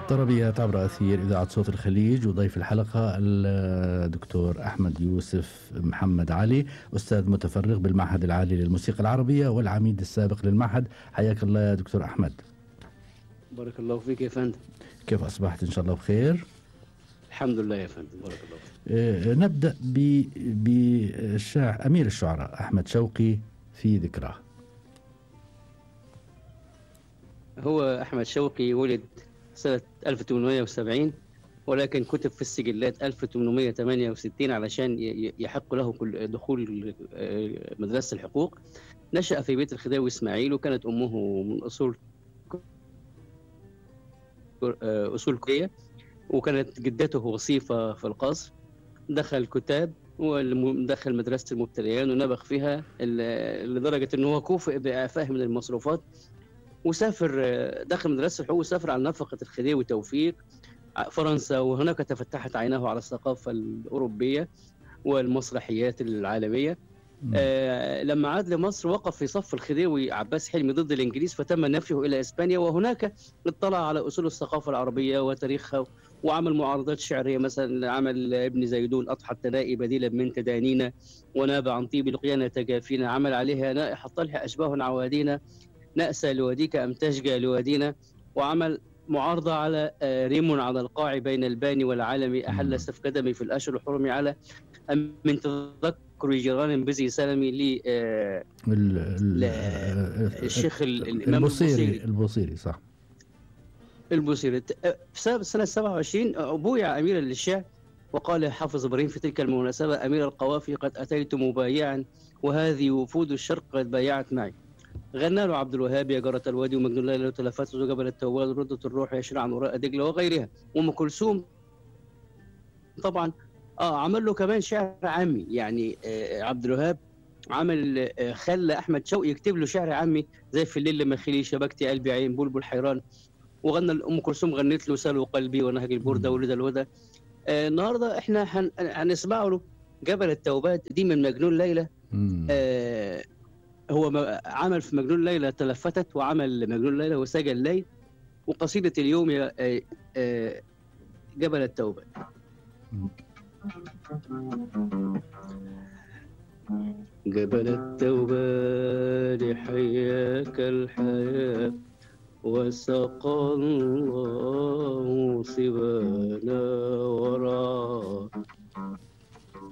طربيات عبر أثير إذاعة صوت الخليج وضيف الحلقة الدكتور أحمد يوسف محمد علي أستاذ متفرغ بالمعهد العالي للموسيقى العربية والعميد السابق للمعهد حياك الله يا دكتور أحمد بارك الله فيك يا فندم كيف أصبحت إن شاء الله بخير الحمد لله يا فندم بارك الله فيك آه، نبدأ ب- بالشاعر أمير الشعراء أحمد شوقي في ذكراه هو أحمد شوقي ولد سنة 1870 ولكن كتب في السجلات 1868 علشان ي- ي- يحق له كل دخول آه، مدرسة الحقوق نشأ في بيت الخديوي إسماعيل وكانت أمه من أصول آه، أصول كورية وكانت جدته وصيفة في القصر دخل كتاب ودخل مدرسة المبتدئين ونبغ فيها ال- لدرجة أنه هو كوفئ بإعفائه من المصروفات وسافر آه، دخل مدرسة الحقوق وسافر على نفقة الخديوي توفيق ع- فرنسا وهناك تفتحت عيناه على الثقافة الأوروبية والمسرحيات العالمية آه لما عاد لمصر وقف في صف الخديوي عباس حلمي ضد الإنجليز فتم نفيه إلى إسبانيا وهناك اطلع على أصول الثقافة العربية وتاريخها وعمل معارضات شعرية مثلا عمل ابن زيدون أضحى التنائي بديلا من تدانينا وناب عن طيب لقيانا تجافينا عمل عليها نائح الطلح أشباه عوادينا نأسى لواديك أم تشجى لوادينا وعمل معارضة على آه، ريم على القاع بين الباني والعالم أحل سفك دمي في الأشهر الحرم على أم من تذكر جيران بزي سلمي لي آه، ال- ال- لا، آه، الشيخ ال- الإمام البصيري البصيري. البصيري صح البوصيري آه، في سنة- سنة 27 آه، بويع أميرا للشعر وقال حافظ إبراهيم في تلك المناسبة أمير القوافي قد أتيت مبايعا وهذه وفود الشرق قد بايعت معي غنى له عبد الوهاب يا جارة الوادي ومجنون ليلى وتلفت جبل التوال ردة الروح يشرع عن وراء دجلة وغيرها وأم كلثوم طبعا اه عمل له كمان شعر عامي يعني آه عبد الوهاب عمل آه خلى احمد شوقي يكتب له شعر عامي زي في الليل لما خلي شبكتي قلبي عين بلبل حيران وغنى ام كلثوم غنت له سلو قلبي ونهج البرده ولد الودى آه النهارده احنا هن... هنسمع له جبل التوبات دي من مجنون ليلى مم. آه هو ما- عمل في مجنون ليلى تلفتت وعمل مجنون ليلى وسجى الليل وقصيدة اليوم يا آه آه جبل التوبة جبل التوبة حياك الحياة وسقى الله سوانا وراء